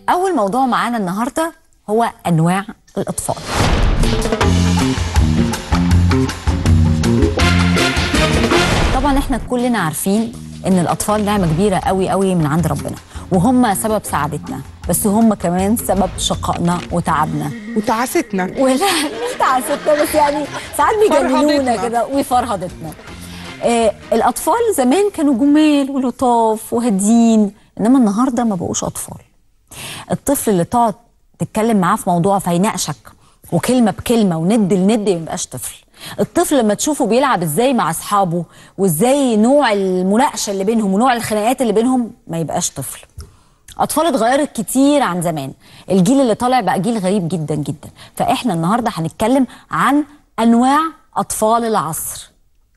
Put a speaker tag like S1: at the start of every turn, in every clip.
S1: اول موضوع معانا النهارده هو انواع الاطفال طبعا احنا كلنا عارفين ان الاطفال نعمه كبيره قوي قوي من عند ربنا وهم سبب سعادتنا بس هم كمان سبب شقائنا وتعبنا
S2: وتعاستنا
S1: ولا مش تعاستنا بس يعني ساعات بيجننونا
S2: فرهدتنا.
S1: كده وفرهدتنا آه الاطفال زمان كانوا جمال ولطاف وهادين انما النهارده ما بقوش اطفال الطفل اللي تقعد تتكلم معاه في موضوع فيناقشك وكلمه بكلمه وند لند ما يبقاش طفل الطفل لما تشوفه بيلعب ازاي مع اصحابه وازاي نوع المناقشه اللي بينهم ونوع الخناقات اللي بينهم ما يبقاش طفل اطفال اتغيرت كتير عن زمان الجيل اللي طالع بقى جيل غريب جدا جدا فاحنا النهارده هنتكلم عن انواع اطفال العصر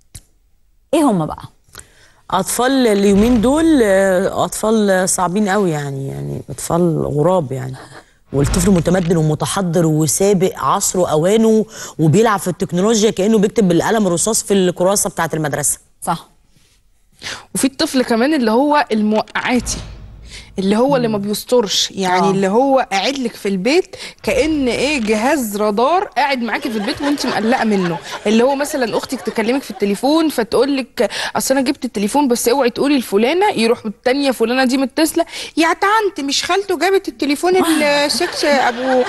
S1: ايه هم بقى
S3: اطفال اليومين دول آه، اطفال صعبين قوي يعني يعني اطفال غراب يعني والطفل متمدن ومتحضر وسابق عصره اوانه وبيلعب في التكنولوجيا كانه بيكتب بالقلم الرصاص في الكراسه بتاعه المدرسه
S1: صح
S2: وفي الطفل كمان اللي هو الموقعاتي اللي هو اللي ما بيسترش يعني
S1: آه.
S2: اللي هو قاعد لك في البيت كان ايه جهاز رادار قاعد معاكي في البيت وانت مقلقه منه اللي هو مثلا اختك تكلمك في التليفون فتقول لك اصل انا جبت التليفون بس اوعي تقولي لفلانه يروح التانيه فلانه دي متصله يا طنط مش خالته جابت التليفون السكس ابو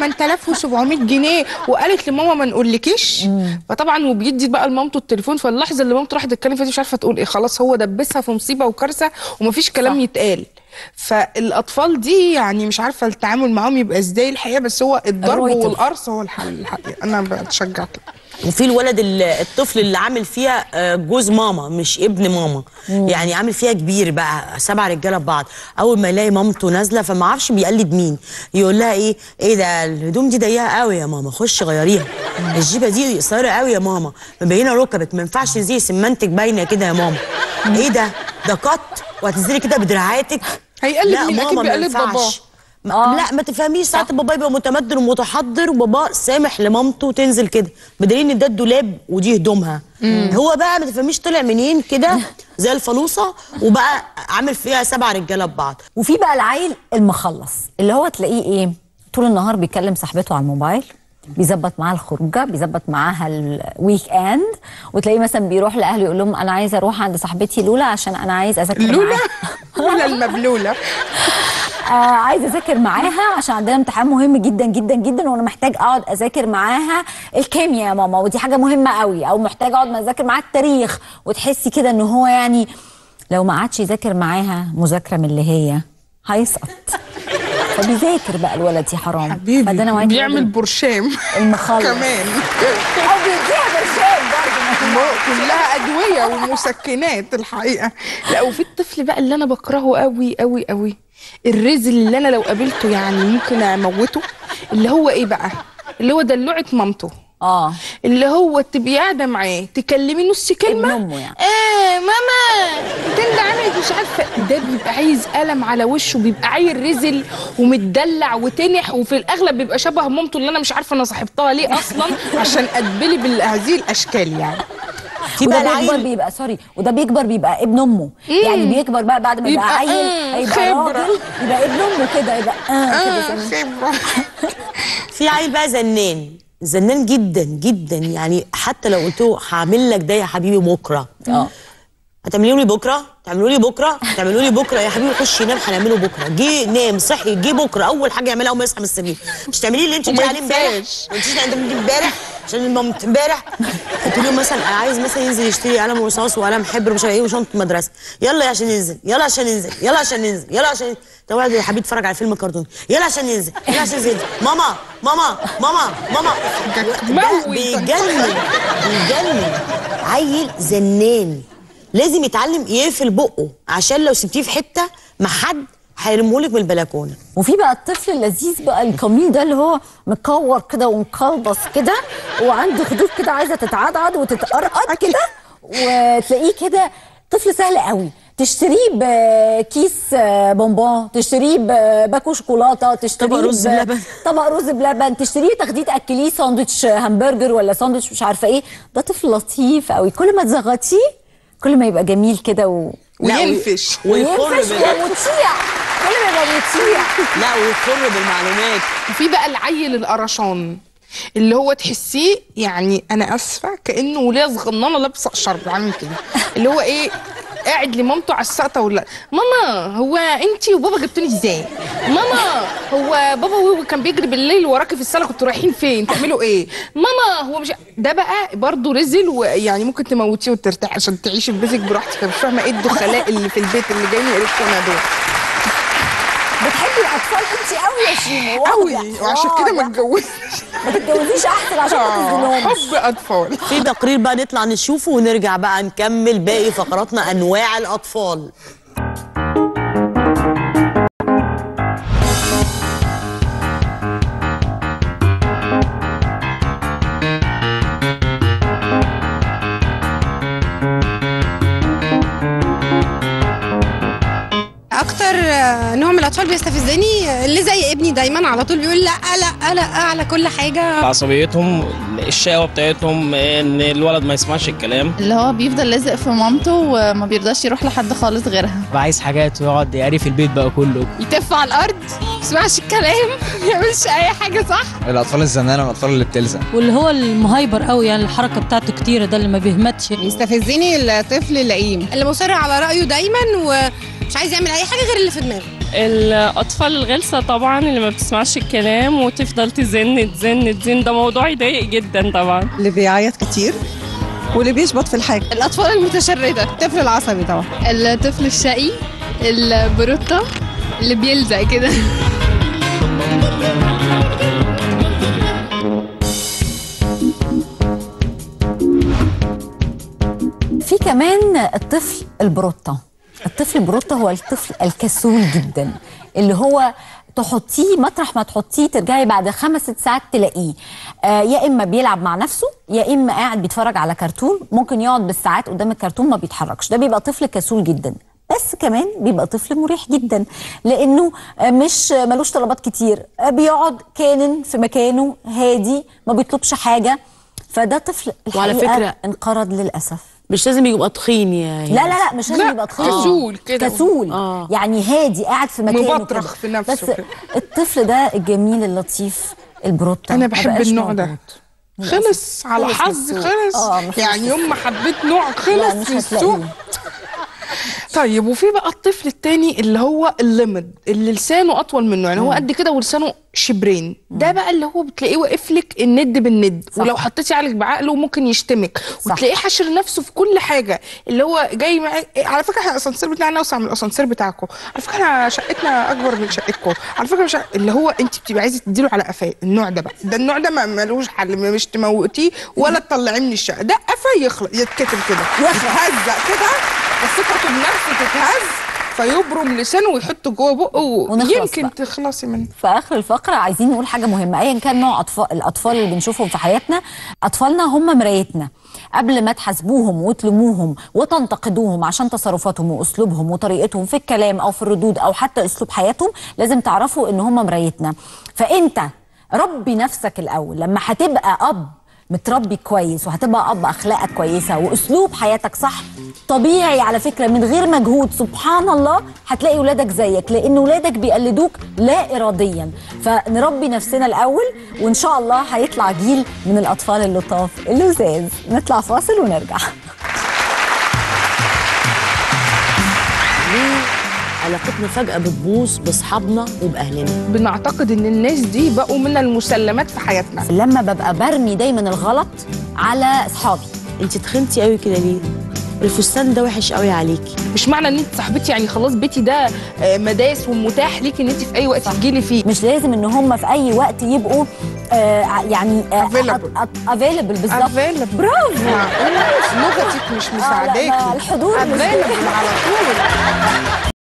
S2: 8700 جنيه وقالت لماما ما نقولكيش فطبعا وبيدي بقى لمامته التليفون فاللحظه اللي مامته راحت تتكلم فيها دي مش عارفه تقول ايه خلاص هو دبسها في مصيبه وكارثه ومفيش كلام
S1: صح.
S2: يتقال فالاطفال دي يعني مش عارفه التعامل معاهم يبقى ازاي الحقيقه بس هو الضرب
S1: الرويتر.
S2: والقرص هو الحل الحقيقه انا بتشجع كده
S3: وفي الولد ال- الطفل اللي عامل فيها آه، جوز ماما مش ابن ماما يعني عامل فيها كبير بقى سبع رجاله ببعض اول ما يلاقي مامته نازله فما عرفش بيقلد مين يقول لها ايه ايه ده الهدوم دي ضيقه قوي يا ماما خش غيريها الجيبه دي قصيره قوي يا ماما مبينه ركبك ما ينفعش زي سمنتك باينه كده يا ماما ايه ده ده قط وهتنزلي كده بدراعاتك
S2: هيقلد
S3: لا
S2: مين؟ أكيد
S3: ماما ما
S2: بيقلد
S3: ينفعش.
S2: باباه.
S3: ما
S1: آه.
S3: لا ما تفهميش ساعات بابا يبقى متمدن ومتحضر وبابا سامح لمامته تنزل كده بدليل ان ده الدولاب ودي هدومها هو بقى ما تفهميش طلع منين كده زي الفلوصه وبقى عامل فيها سبع رجاله ببعض
S1: وفي بقى العيل المخلص اللي هو تلاقيه ايه طول النهار بيكلم صاحبته على الموبايل بيظبط معاها الخروجه بيظبط معاها الويك اند وتلاقيه مثلا بيروح لاهله يقول لهم انا عايز اروح عند صاحبتي لولا عشان انا عايز اذاكر
S2: لولا
S1: معاها
S2: لولا المبلوله
S1: آه عايز اذاكر معاها عشان عندنا امتحان مهم جدا جدا جدا وانا محتاج اقعد اذاكر معاها الكيمياء يا ماما ودي حاجه مهمه قوي او محتاج اقعد اذاكر معاها التاريخ وتحسي كده ان هو يعني لو ما قعدش يذاكر معاها مذاكره من اللي هي هيسقط فبيذاكر بقى الولد يا حرام
S2: حبيبي
S1: فده نوعية
S2: بيعمل
S1: الولد
S2: برشام
S1: المخلص
S2: كمان
S1: او بيديها برشام برضه
S2: كلها ادويه ومسكنات الحقيقه لا وفي الطفل بقى اللي انا بكرهه قوي قوي قوي الرزل اللي انا لو قابلته يعني ممكن اموته اللي هو ايه بقى اللي هو دلوعه مامته
S1: اه
S2: اللي هو تبقي قاعده معاه تكلمي نص كلمه
S1: ابن أمه يعني.
S2: اه ماما تندى عملت مش عارفه ده بيبقى عايز قلم على وشه بيبقى عيل رزل ومتدلع وتنح وفي الاغلب بيبقى شبه مامته اللي انا مش عارفه انا صاحبتها ليه اصلا عشان اتبلي بهذه الاشكال يعني
S3: في
S1: وده
S3: بقى
S1: بيكبر
S3: العيل
S1: بيبقى سوري وده بيكبر بيبقى ابن امه يعني بيكبر بقى بعد ما يبقى
S2: يبقى
S1: عيل
S2: آه،
S1: هيبقى
S2: خبرة.
S1: راجل يبقى ابن امه كده يبقى اه كده زي ما-
S2: خبره
S3: في عيل بقى زنان زنان جدا جدا يعني حتى لو قلت له هعمل لك ده يا حبيبي بكره
S1: اه
S3: هتعملوا لي بكره تعملوا لي بكره تعملوا لي بكره يا حبيبي خش ينام هنعمله بكره جه نام صحي جه بكره اول حاجه يعملها اول ما يصحى من السرير مش تعملي لي اللي انت
S2: وما
S3: قلتي عليه امبارح
S2: ينساش.
S3: ما قلتيش انت قلتي امبارح عشان مامت امبارح قلت له مثلا عايز مثلا ينزل يشتري قلم رصاص وقلم حبر ومش عارف ايه وشنطه مدرسه يلا يا عشان ننزل يلا عشان ننزل يلا عشان ننزل يلا عشان ده واحد يا حبيبي اتفرج على فيلم كرتون يلا عشان ننزل يلا عشان ننزل ماما ماما ماما ماما ده
S2: موت.
S3: بيجنن بيجنن عيل زنان لازم يتعلم يقفل بقه عشان لو سبتيه في حته مع حد هيرمولك من البلكونه
S1: وفي بقى الطفل اللذيذ بقى الكمين ده اللي هو مكور كده ومقلبص كده وعنده خدود كده عايزه تتعضعض وتتقرقط كده وتلاقيه كده طفل سهل قوي تشتريه بكيس بونبون تشتريه بباكو شوكولاته تشتريه
S3: طبق رز
S1: ب-
S3: بلبن.
S1: طبق رز بلبن تشتريه تاخديه تاكليه ساندوتش همبرجر ولا ساندوتش مش عارفه ايه ده طفل لطيف قوي كل ما تزغطيه كل ما يبقى جميل كده و...
S3: لا، وي-
S2: وينفش
S3: ويخر
S1: وينفش
S3: بال-
S1: ومطيع كل ما يبقى يطيع
S3: لا ويخر بالمعلومات
S2: وفي بقى العيل القرشان اللي هو تحسيه يعني انا اسفه كانه وليه صغننه لابسه شرب عامل كده اللي هو ايه قاعد لمامته على السقطه ولا ماما هو انت وبابا جبتوني ازاي ماما هو بابا وهو كان بيجري بالليل وراكي في الصاله كنتوا رايحين فين تعملوا ايه ماما هو مش ده بقى برضه رزل ويعني ممكن تموتيه وترتاح عشان تعيشي في بيتك براحتك أنا مش فاهمه ايه الدخلاء اللي في البيت اللي جايين يقرفونا دول
S1: بتحبي الاطفال انت قوي يا شيمو
S2: قوي
S1: واضح.
S2: وعشان كده ما
S1: واضح.
S2: اتجوزتش
S1: ما تتجوزيش احسن عشان ما تظلمهمش
S2: حب اطفال
S3: في تقرير بقى نطلع نشوفه ونرجع بقى نكمل باقي فقراتنا انواع الاطفال
S4: اكتر آه، نوع من الاطفال بيستفزني آه، اللي زي ابني دايما على طول بيقول لا لا لا على كل حاجه
S5: عصبيتهم الشقاوة بتاعتهم ان الولد ما يسمعش الكلام
S6: اللي هو بيفضل لازق في مامته وما بيرضاش يروح لحد خالص غيرها
S7: بقى عايز حاجات ويقعد يقري في البيت بقى كله
S4: يتف على الارض ما يسمعش الكلام ما يعملش اي حاجه صح
S8: الاطفال الزنانه والاطفال اللي بتلزق
S9: واللي هو المهايبر قوي يعني الحركه بتاعته كتيره ده اللي ما بيهمتش
S4: يستفزني الطفل اللئيم اللي مصر على رايه دايما ومش عايز يعمل اي حاجه غير اللي في دماغه
S6: الاطفال الغلسه طبعا اللي ما بتسمعش الكلام وتفضل تزن تزن تزن ده موضوع يضايق جدا طبعا
S10: اللي بيعيط كتير واللي بيشبط في الحاجة
S4: الاطفال المتشرده الطفل العصبي طبعا
S6: الطفل الشقي البروتة اللي بيلزق كده
S1: في كمان الطفل البروتة الطفل البروتة هو الطفل الكسول جدا اللي هو تحطيه مطرح ما تحطيه ترجعي بعد خمس ست ساعات تلاقيه آه يا اما بيلعب مع نفسه يا اما قاعد بيتفرج على كرتون ممكن يقعد بالساعات قدام الكرتون ما بيتحركش ده بيبقى طفل كسول جدا بس كمان بيبقى طفل مريح جدا لانه آه، مش ملوش طلبات كتير آه، بيقعد كانن في مكانه هادي ما بيطلبش حاجه فده طفل
S3: وعلى
S1: الحقيقة
S3: فكرة-
S1: انقرض للاسف
S3: مش لازم يبقى تخين يا
S1: لا لا لا مش لازم
S2: لا،
S1: يبقى تخين
S2: كسول كده.
S1: كسول
S3: آه.
S1: يعني هادي قاعد في مكانه
S2: مبطرخ
S1: كده.
S2: في نفسه
S1: بس
S2: كده.
S1: الطفل ده الجميل اللطيف البروتة
S2: انا
S1: ما
S2: بحب
S1: بقاش
S2: النوع ده
S1: موجود.
S2: خلص على
S1: خلص
S2: حظ
S1: من السوق.
S2: خلص
S1: آه، ما
S2: يعني
S1: خلص
S2: يوم ما حبيت نوع
S1: لا
S2: خلص
S1: مش
S2: في السوق
S1: هتلاقيه
S2: طيب وفي بقى الطفل التاني اللي هو الليمد اللي لسانه اطول منه يعني هو قد كده ولسانه شبرين ده بقى اللي هو بتلاقيه واقف لك الند بالند
S1: صح.
S2: ولو حطيتي عليك بعقله ممكن يشتمك
S1: صح.
S2: وتلاقيه حاشر نفسه في كل حاجه اللي هو جاي مع... على فكره احنا الاسانسير بتاعنا اوسع من الاسانسير بتاعكم على فكره احنا شقتنا اكبر من شقتكم على فكره مش ع- اللي هو انت بتبقى عايزه تديله على قفاه النوع ده بقى ده النوع ده ما ملوش حل مش تموتيه ولا تطلعيه من الشقه ده قفاه يخلق يتكتم كده يتهزق كده ثقته بنفسه تتهز فيبرم لسانه ويحطه جوه بقه
S1: ونخلص
S2: يمكن
S1: بقى.
S2: تخلصي منه
S1: في اخر الفقره عايزين نقول حاجه مهمه ايا كان نوع اطفال الاطفال اللي بنشوفهم في حياتنا اطفالنا هم مرايتنا قبل ما تحاسبوهم وتلوموهم وتنتقدوهم عشان تصرفاتهم واسلوبهم وطريقتهم في الكلام او في الردود او حتى اسلوب حياتهم لازم تعرفوا ان هم مرايتنا فانت ربي نفسك الاول لما هتبقى اب متربي كويس وهتبقى اب اخلاقك كويسه واسلوب حياتك صح طبيعي على فكره من غير مجهود سبحان الله هتلاقي ولادك زيك لان ولادك بيقلدوك لا اراديا فنربي نفسنا الاول وان شاء الله هيطلع جيل من الاطفال اللطاف اللذاذ نطلع فاصل ونرجع
S3: ليه علاقتنا فجأة بتبوظ بأصحابنا وبأهلنا
S2: بنعتقد ان الناس دي بقوا من المسلمات في حياتنا
S1: لما ببقى برمي دايما الغلط على اصحابي
S3: انت تخنتي قوي كده ليه الفستان ده وحش قوي عليكي
S2: مش معنى ان انت صاحبتي يعني خلاص بيتي ده آه، مداس ومتاح ليكي ان انت في اي وقت تجيلي فيه
S1: مش لازم ان هم في اي وقت يبقوا آه يعني
S2: Available.
S1: افيلبل بالظبط
S2: Available.
S1: برافو
S2: معقول لغتك مش
S1: آه، لا،
S2: مساعداكي
S1: لا، الحضور مش-
S2: Available على طول